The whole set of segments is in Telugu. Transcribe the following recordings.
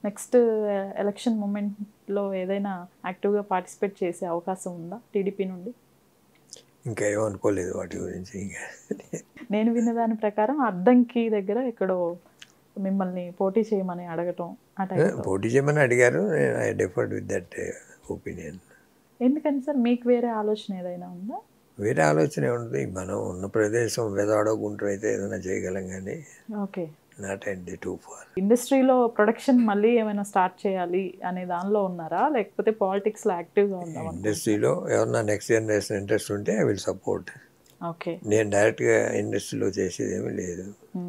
నెక్స్ట్ ఎలక్షన్ మూమెంట్లో ఏదైనా యాక్టివ్గా పార్టిసిపేట్ చేసే అవకాశం ఉందా టీడీపీ నుండి ఇంకా ఏమనుకోలేదు వాటి గురించి ఇంకా నేను విన్న దాని ప్రకారం అద్దంకి దగ్గర ఎక్కడో మిమ్మల్ని పోటీ చేయమని అడగటం ఆ టైంలో పోటీ చేయమని అడిగారు I differed with that opinion ఎందుకని సార్ మీకు వేరే ఆలోచన ఏదైనా ఉందా వేరే ఆలోచన ఉంటుంది మనం ఉన్న ప్రదేశం వెదవాడ గుంటూరు అయితే ఏదైనా చేయగలం కానీ okay not at the too far ఇండస్ట్రీలో ప్రొడక్షన్ మళ్ళీ ఏమైనా స్టార్ట్ చేయాలి అనే దానిలో ఉన్నారా లేకపోతే పాలిటిక్స్లో యాక్టివ్గా ఉందాం ఇండస్ట్రీలో ఎవరన్నా నెక్స్ట్ జనరేషన్ ఇంట్రెస్ట్ ఉంటే ఐ విల్ సపోర్ట్ ఓకే నేను డైరెక్ట్గా ఇండస్ట్రీలో చేసేది ఏమీ లేదు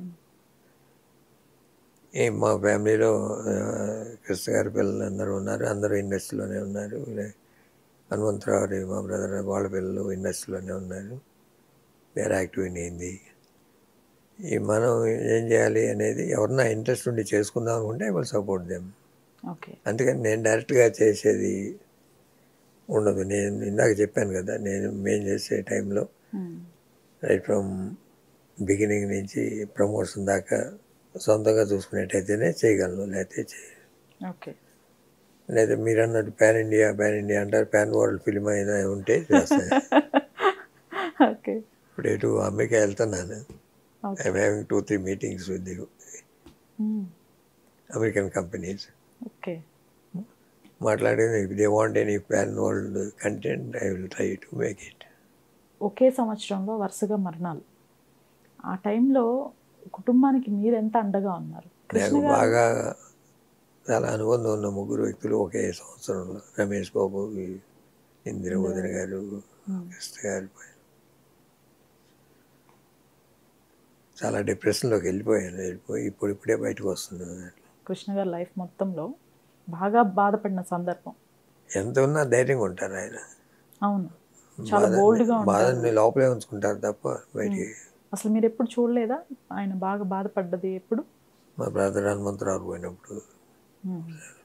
ఏం మా ఫ్యామిలీలో ఆ, కృష్ణ గారి పిల్లలు అందరూ ఉన్నారు అందరూ ఇండస్ట్రీలోనే ఉన్నారు లే- హనుమంతరావు గారి మా బ్రదర్ వాళ్ళ పిల్లలు ఇండస్ట్రీలోనే ఉన్నారు they are active in Hindi ఈ మనం ఏం చేయాలి అనేది ఎవరన్నా ఇంట్రెస్ట్ ఉండి చేసుకుందాం అనుకుంటే I will support them okay అందుకని నేను డైరెక్ట్గా చేసేది ఉండదు నేను ఇందాక చెప్పాను కదా నేను మేము చేసే టైంలో రైట్ ఫ్రమ్ బిగినింగ్ నుంచి ప్రమోషన్ దాకా సొంతంగా చూసుకునేటైతేనే చేయగలను లేకపోతే చేయ ఓకే లేదా మీరు అన్నట్టు పాన్ ఇండియా పాన్ ఇండియా అంటారు పాన్ వరల్డ్ ఫిల్మ్ అయినా ఉంటే చేస్తాను ఓకే ఇప్పుడు ఎటు అమెరికా వెళ్తున్నాను okay I'm having two three meetings with the American companies okay మాట్లాడేది they want any pan world content I will try to make it ఒకే సంవత్సరంలో వరుసగా మరణాలు ఆ టైంలో కుటుంబానికి మీరు ఎంత అండగా ఉన్నారు కృష్ణ నాకు గారు బాగా చాలా అనుబంధం ఉన్న ముగ్గురు వ్యక్తులు ఒకే సంవత్సరంలో రమేష్ బాబు ఇందిర వదిన గారు కృష్ణ గారు చాలా డిప్రెషన్లోకి వెళ్ళిపోయాను వెళ్ళిపోయి ఇప్పుడు ఇప్పుడే బయటకు వస్తున్నాను కృష్ణ గారి లైఫ్ మొత్తంలో బాగా బాధపడిన సందర్భం ఎంత ఉన్నా ధైర్యంగా ఉంటారు ఆయన అవును చాలా బాధ- బోల్డ్గా ఉంటారు బాధని లోపలే ఉంచుకుంటారు తప్ప బయటికి అసలు మీరు ఎప్పుడు చూడలేదా ఆయన బాగా బాధపడ్డది ఎప్పుడు మా బ్రదర్ హనుమంతరావు పోయినప్పుడు ఉమ్.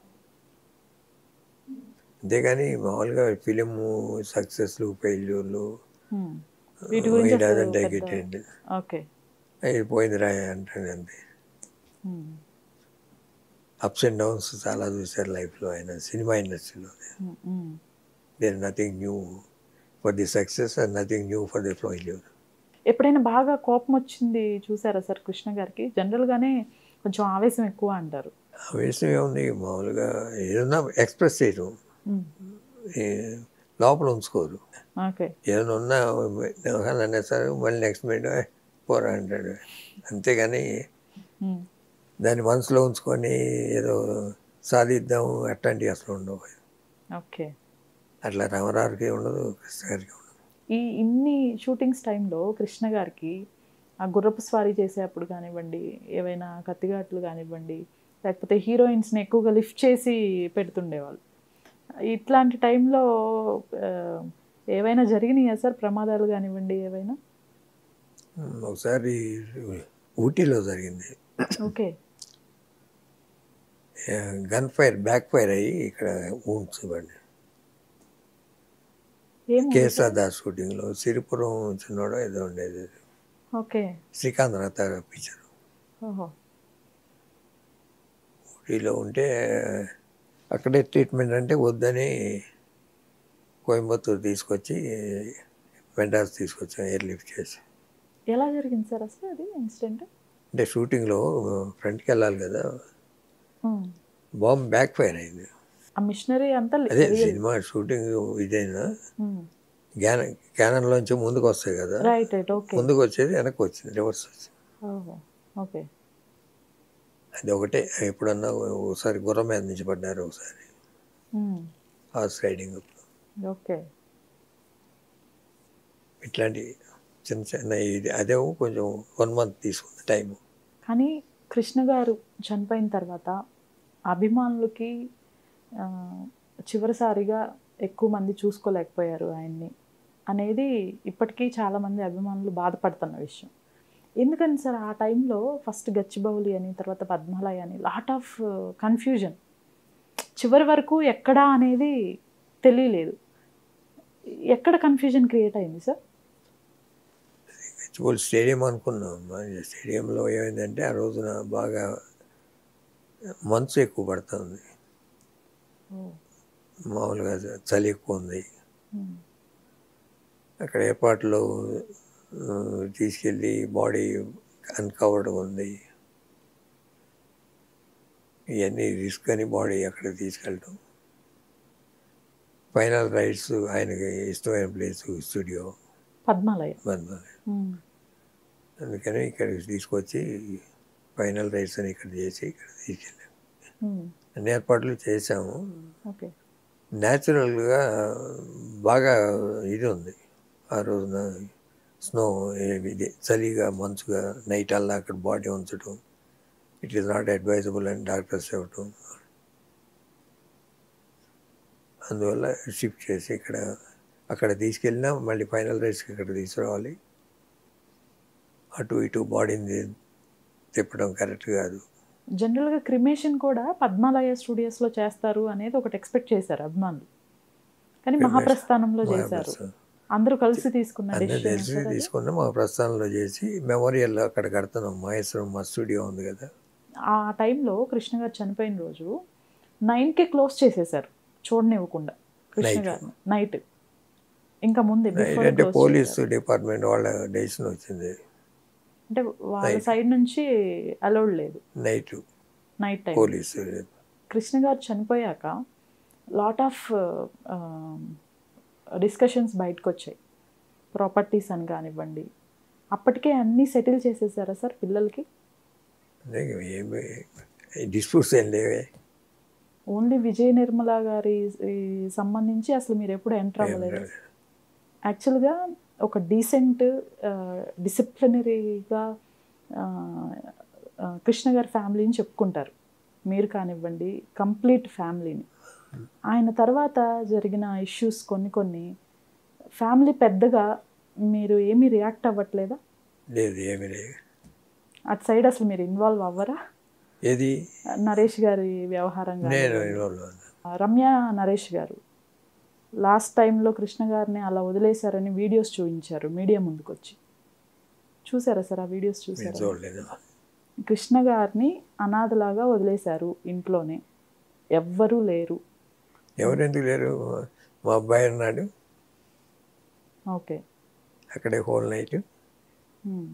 అంతేగాని మామూలుగా ఫిలిం సక్సెస్లు ఫెయిల్యూర్లు ఉమ్. వీటి గురించి అసలు డజన్ టేక్ పెద్ద- ఇట్ ఓకే అయిపోయింది రా అంటాడు అంతే ఉమ్. అప్స్ అండ్ డౌన్స్ చాలా చూశారు లైఫ్లో ఆయన సినిమా ఇండస్ట్రీలో um. Um. There nothing new for the success and nothing new for the failure ఎప్పుడైనా బాగా కోపం వచ్చింది చూసారా సార్ కృష్ణ గారికి జనరల్గానే కొంచెం ఆవేశం ఎక్కువ అంటారు ఆవేశం ఏముంది మామూలుగా ఏదైనా ఎక్స్ప్రెస్ చేయడం ఉమ్. ఏ, లోపల ఉంచుకోరు ఓకే ఏదైనా ఉన్నా వ్యవహారం అనేసారు మళ్ళీ నెక్స్ట్ మినిట్ "ఏ, పోరా అంటాడు అంతేగాని ఉమ్. దాన్ని మనసులో ఉంచుకొని ఏదో సాధిద్దాం అట్లాంటివి అసలు ఉండవు ఓకే అట్లా రామరావుకి ఉండదు కృష్ణ గారికి ఉండదు ఈ ఇన్ని షూటింగ్స్ టైంలో కృష్ణ గారికి ఆ గుర్రపు స్వారీ చేసేటప్పుడు కానివ్వండి ఏవైనా కత్తిఘాట్లు కానివ్వండి లేకపోతే హీరోయిన్స్ని ఎక్కువగా లిఫ్ట్ చేసి పెడుతుండేవాళ్ళు ఇట్లాంటి టైంలో ఆ, ఏవైనా జరిగినాయా సార్ ప్రమాదాలు కానివ్వండి ఏవైనా ఉమ్, ఒకసారి ఊటీలో జరిగింది okay gun fire back fire అయ్యి ఇక్కడ ఊన్స్ పడి ఏం కేసా దాస్ షూటింగ్లో సిరిపురం చిన్నోడో ఏదో ఉండేది ఓకే శ్రీకాంత్ రథ పిక్చర్ ఓహో ఊటీలో ఉంటే అక్కడే ట్రీట్మెంట్ అంటే వద్దని కోయంబత్తూరు తీసుకొచ్చి మెడ్రాస్ తీసుకొచ్చాం ఎయిర్ లిఫ్ట్ చేసి ఎలా జరిగింది సార్ అసలు అది ఇన్సిడెంట్ అంటే షూటింగ్లో ఫ్రంట్కి వెళ్ళాలి కదా బాంబ్ బ్యాక్ ఫైర్ అయింది ఆ మిషనరీ అంతా అదే సినిమా షూటింగ్ ఇదైనా క్యాన క్యానన్లోంచి ముందుకు వస్తాయి కదా రైట్ రైట్ ఓకే ముందుకు వచ్చేది వెనక్కి వచ్చింది రివర్స్ వచ్చింది ఓహో ఓకే అది ఒకటే ఎప్పుడన్నా ఒకసారి గుర్రం మీద నుంచి పడ్డారు ఒకసారి హార్స్ రైడింగ్ ఓకే ఇట్లాంటి చిన్న చిన్న ఇది అదే కొంచెం వన్ మంత్ తీసుకుంది టైం కానీ కృష్ణ గారు చనిపోయిన తర్వాత అభిమానులకి ఆ, చివరిసారిగా ఎక్కువ మంది చూసుకోలేకపోయారు ఆయన్ని అనేది ఇప్పటికీ చాలామంది అభిమానులు బాధపడుతున్న విషయం ఎందుకని సార్ ఆ టైంలో ఫస్ట్ గచ్చిబౌలి అని తర్వాత పద్మలయ అని లాట్ ఆఫ్ కన్ఫ్యూజన్ చివరి వరకు ఎక్కడా అనేది తెలియలేదు ఎక్కడ కన్ఫ్యూజన్ క్రియేట్ అయింది సార్ గచ్చిబౌలి స్టేడియం అనుకున్నాం మరి స్టేడియంలో ఏమైందంటే ఆ రోజున బాగా మంచు ఎక్కువ పడుతుంది ఓ మామూలుగా చలి ఎక్కువ ఉంది ఉమ్. అక్కడ ఏర్పాట్లు ఆ, తీసుకెళ్ళి బాడీ అన్కవర్డ్ ఉంది ఇవన్నీ రిస్క్ అని బాడీ అక్కడ తీసుకెళ్ళటం ఫైనల్ రైడ్స్ ఆయనకి ఇష్టమైన ప్లేస్ స్టూడియో పద్మాలయ మధ్యలో ఉమ్. అందుకని ఇక్కడికి తీసుకొచ్చి ఫైనల్ రైడ్స్ అని ఇక్కడ చేసి ఇక్కడ తీసుకెళ్ళాం ఉమ్. అన్ని ఏర్పాట్లు చేసాము ఓకే న్యాచురల్గా బాగా ఇది ఉంది ఆ రోజున స్నో ఇది చలిగా మంచుగా నైట్ అల్లా అక్కడ బాడీ ఉంచడం ఇట్ ఈస్ నాట్ అడ్వైజబుల్ అని డాక్టర్స్ చెప్పడం అందువల్ల షిఫ్ట్ చేసి ఇక్కడ అక్కడ తీసుకెళ్ళినా మళ్ళీ ఫైనల్ రైస్కి ఇక్కడ తీసుకురావాలి అటు ఇటు బాడీని తిప్పడం కరెక్ట్ కాదు జనరల్గా క్రిమేషన్ కూడా పద్మాలయ స్టూడియోస్లో చేస్తారు అనేది ఒకటి ఎక్స్పెక్ట్ చేశారు అభిమానులు కానీ Cremation. మహాప్రస్థానంలో చేశారు మహాప్రస్థానం. అందరూ కలిసి తీసుకున్న అందరు డెసిషన్ తెలిసి తీసుకున్నాం మా ప్రస్థానంలో చేసి మెమోరియల్ అక్కడ కడుతున్నాం మహేశ్వరం మా స్టూడియో ఉంది కదా ఆ టైంలో కృష్ణ గారు చనిపోయిన రోజు నైన్కే క్లోజ్ చేసేసారు చూడనివ్వకుండా కృష్ణ Night. గారిని నైట్ ఇంకా ముందే before ఏంటంటే close పోలీస్ చేశారు. డిపార్ట్మెంట్ వాళ్ళ డెసిషన్ వచ్చింది అంటే వాళ్ళ Night. సైడ్ నుంచి అలౌడ్ లేదు night night time police Krishna గారు చనిపోయాక లాట్ ఆఫ్ డిస్కషన్స్ బయటకు వచ్చాయి ప్రాపర్టీస్ అని కానివ్వండి అప్పటికే అన్నీ సెటిల్ చేసేసారా సార్ పిల్లలకి ఏమి డిస్ప్యూట్స్ ఏం లేవే ఓన్లీ విజయ నిర్మల గారి ఈ సంబంధించి అసలు మీరు ఎప్పుడు ఎంటర్ ఏం అవ్వలేదు లేదు. యాక్చువల్గా ఒక డీసెంట్ డిసిప్లినరీగా కృష్ణ గారి ఫ్యామిలీని చెప్పుకుంటారు మీరు కానివ్వండి కంప్లీట్ ఫ్యామిలీని ఆయన తర్వాత జరిగిన ఇష్యూస్ కొన్ని కొన్ని ఫ్యామిలీ పెద్దగా మీరు ఏమీ రియాక్ట్ అవ్వట్లేదా లేదు ఏమి లేదు అటు సైడ్ అసలు మీరు ఇన్వాల్వ్ అవ్వరా ఏది నరేష్ గారి వ్యవహారం నేను కానివ్వండి. ఇన్వాల్వ్ అవ్వను. రమ్య నరేష్ గారు లాస్ట్ టైంలో కృష్ణ గారిని అలా వదిలేశారని వీడియోస్ చూపించారు మీడియా ముందుకు వచ్చి చూసారా సార్ ఆ వీడియోస్ మీరు చూసారా చూడలేదు కృష్ణ గారిని అనాథలాగా వదిలేశారు ఇంట్లోనే ఎవ్వరూ లేరు ఎవరెందుకు లేరు మా అబ్బాయి ఉన్నాడు ఓకే అక్కడే హోల్ నైట్ ఉమ్,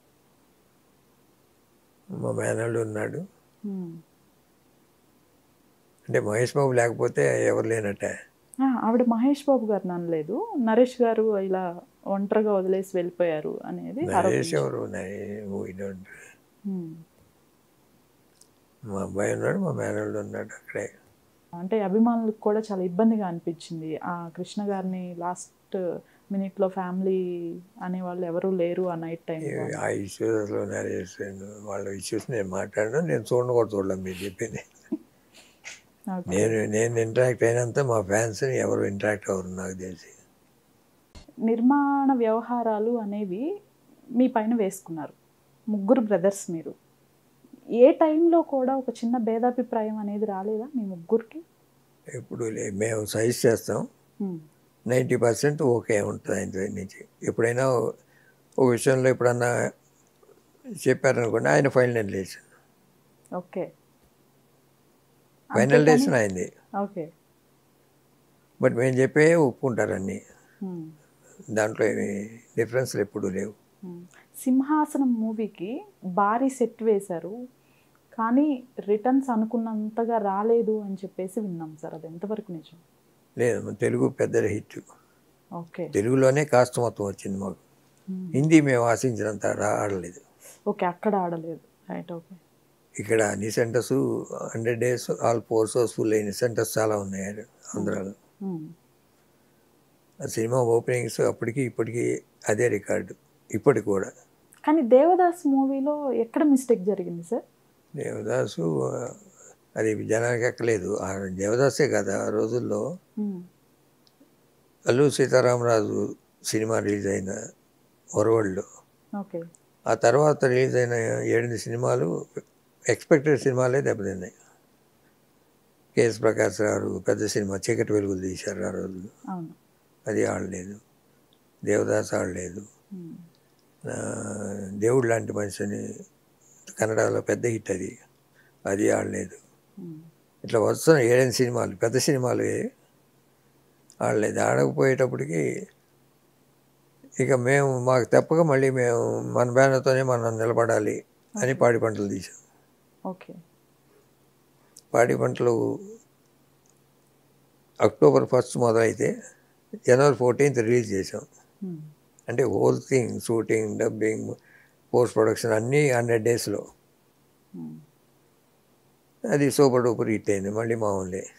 మా మేనల్డ్ ఉన్నాడు ఉమ్. అంటే మహేష్ బాబు లేకపోతే ఎవరు లేనట్టే ఆ, ఆవిడ మహేష్ బాబు గారిని అనలేదు నరేష్ గారు ఇలా ఒంటరిగా వదిలేసి వెళ్ళిపోయారు అనేది నరేష్ ఆరోపించారు. ఎవరు ఉన్నాయి We don't- ఉమ్. మా అబ్బాయి ఉన్నాడు మా మేనల్డ్ ఉన్నాడు అక్కడే అంటే అభిమానులకు కూడా చాలా ఇబ్బందిగా అనిపించింది ఆ కృష్ణ గారిని లాస్ట్ మినిట్లో ఫ్యామిలీ అనే వాళ్ళు ఎవరూ లేరు ఆ నైట్ టైం ఆ ఇష్యూస్ అసలు నరేష్ వాళ్ళ ఇష్యూస్ నేను మాట్లాడను నేను చూడను కూడా చూడలేం మీరు చెప్పింది నేను నేను ఇంటరాక్ట్ అయినంత మా ఫ్యాన్స్ని ఎవరు ఇంటరాక్ట్ అవ్వరు నాకు తెలిసి నిర్మాణ వ్యవహారాలు అనేవి మీ పైన వేసుకున్నారు ముగ్గురు బ్రదర్స్ మీరు ఏ టైంలో కూడా ఒక చిన్న భేదాభిప్రాయం అనేది రాలేదా మీ ముగ్గురికి ఎప్పుడు లే మేము సజెస్ట్ చేస్తాం ఉమ్, నైంటీ పర్సెంట్ ఓకే ఉంటుంది ఆయన దగ్గర నుంచి ఎప్పుడైనా ఒక విషయంలో ఎప్పుడన్నా చెప్పారనుకోండి ఆయన final decision okay final decision అయింది ఓకే బట్ మేము చెప్పే ఒప్పుకుంటారు అన్నీ ఉమ్, దాంట్లో ఏమి డిఫరెన్స్లు ఎప్పుడూ లేవు ఉమ్. సింహాసనం మూవీకి భారీ సెట్ వేశారు కానీ రిటర్న్స్ అనుకున్నంతగా రాలేదు అని చెప్పేసి విన్నాం సార్ అది ఎంతవరకు నిజం లేదు మన తెలుగు పెద్ద హిట్ ఓకే తెలుగులోనే కాస్ట్ మొత్తం వచ్చింది మాకు ఉమ్. హిందీ మేము ఆశించినంత రా- ఆడలేదు ఓకే అక్కడ ఆడలేదు రైట్ ఓకే ఇక్కడ అన్ని centers hundred days all four shows full అయిన సెంటర్స్ చాలా ఉన్నాయి ఆంధ్రాలో ఉమ్, ఆ సినిమా ఓపెనింగ్స్ అప్పటికి ఇప్పటికీ అదే రికార్డు ఇప్పటికి కూడా కానీ దేవదాస్ మూవీలో ఎక్కడ మిస్టేక్ జరిగింది సార్ దేవదాసు ఆ, అది జనానికి ఎక్కలేదు ఆ దేవదాసే కదా ఆ రోజుల్లో um, Allu Seetharamaraju cinema release అయిన ఒరవళ్ళు ఓకే ఆ తర్వాత రిలీజ్ అయిన ఏడెనిమిది సినిమాలు ఎక్స్పెక్టెడ్ సినిమాలే దెబ్బతిన్నాయి కేఎస్ ప్రకాష్ గారు పెద్ద సినిమా చీకటి వెలుగులు తీశారు ఆ రోజులు అవును అది ఆడలేదు దేవదాస్ ఆడలేదు ఉమ్, ఆ, దేవుడు లాంటి మనిషిని కన్నడలో పెద్ద హిట్ అది అది ఆడలేదు ఉమ్. ఇట్లా వస్తున్నాయి ఏడెనిమిది సినిమాలు పెద్ద సినిమాలు ఇవి. వాళ్ళు ఇది ఆడకపోయేటప్పటికి ఇక మేము మాకు తప్పక మళ్ళీ మేము మన బ్యానర్తోనే మనం నిలబడాలి అని పాడి పంటలు తీసాం ఓకే పాడి పంటలు అక్టోబర్ ఫస్ట్ మొదలైతే జనవరి ఫోర్టీన్త్ రిలీజ్ చేసాం ఉమ్. అంటే whole thing shooting dubbing post production అన్నీ హండ్రెడ్ డేస్లో ఉమ్. అది సూపర్ డూపర్ హిట్ అయింది మళ్ళీ మామూలే